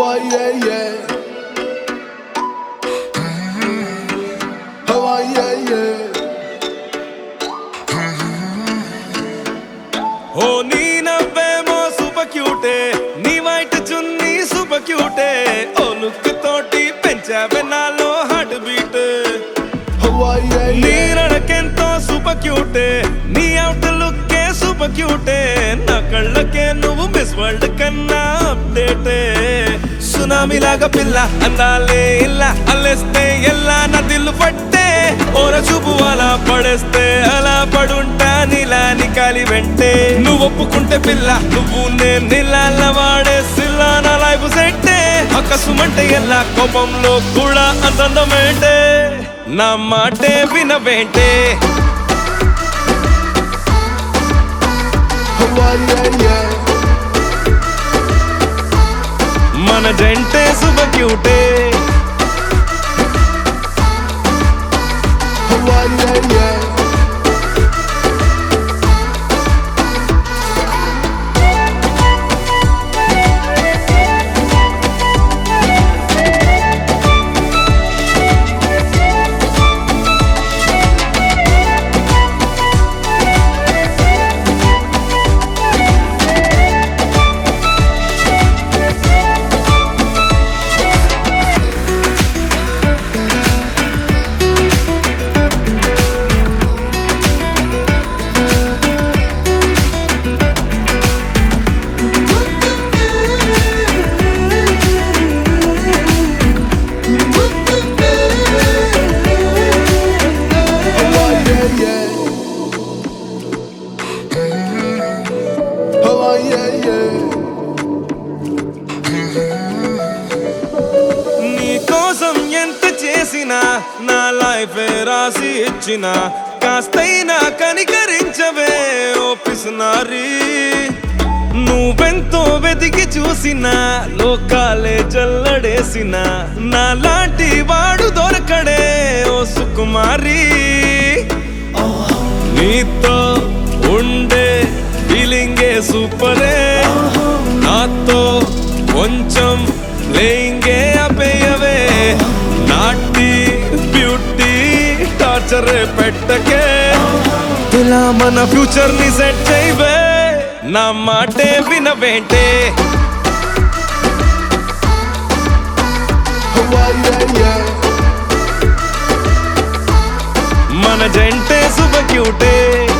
Hawaii, yeah, yeah. Hawaii, yeah, yeah. ఓ నీ నవ్వేమో super క్యూటే నీ వైట్ చున్నీ సూపర్ క్యూటే ఓ లుక్ తోటి పెంచావే నాలో హార్ట్ బీట్ Hawaii, yeah, నీ yeah. నడకెంతో సూపర్ క్యూటే నీ అవుట్ లుక్కే సూపర్ క్యూటే నా కళ్ళకే నువ్వు మిస్ వరల్డ్ కన్నా అప్డేటే సునామీ లాగా పిల్ల అందాలే ఇలా అల్లేస్తే ఎల్లా నా దిల్లు పట్టే ఓర చూపు అలా పడేస్తే అలా పడుంటా నీలా నికాలి వెంటే నువ్వు ఒప్పుకుంటే పిల్ల నువ్వు నేను నీళ్ళ వాడే సిల్లా నా లైఫ్ సెట్టే అకస్మంటే ఎలా కోపంలో కూడా అంతందమేంటే నా మాటే వినవేంటే Hawaii, yeah, yeah. మన జంటే శుభ క్యూటే Hawaii, yeah, yeah. Hawaii, yeah, yeah. Hawaii, yeah, yeah. నీ కోసం ఎంత చేసినా నా లైఫ్ రాసి ఇచ్చిన కాస్తైనా కనికరించవే ఓపిస్తున్నారు నువ్వెంతో వెతికి చూసిన లోకాలే జల్లడేసిన నా లాంటి వాడు దొరకడే ఓ సుకుమారి నీతో ఉండే ఫీలింగే సూపరే నాతో కొంచెం ప్లేయింగే అపేయవే నాటి బ్యూటీ టార్చర్ పెట్టకే ఇలా మన ఫ్యూచర్ ని సెట్ చేయవే నా మాటే వినవేంటే Hawaii, yeah, yeah. మన జంటే శుభ క్యూటే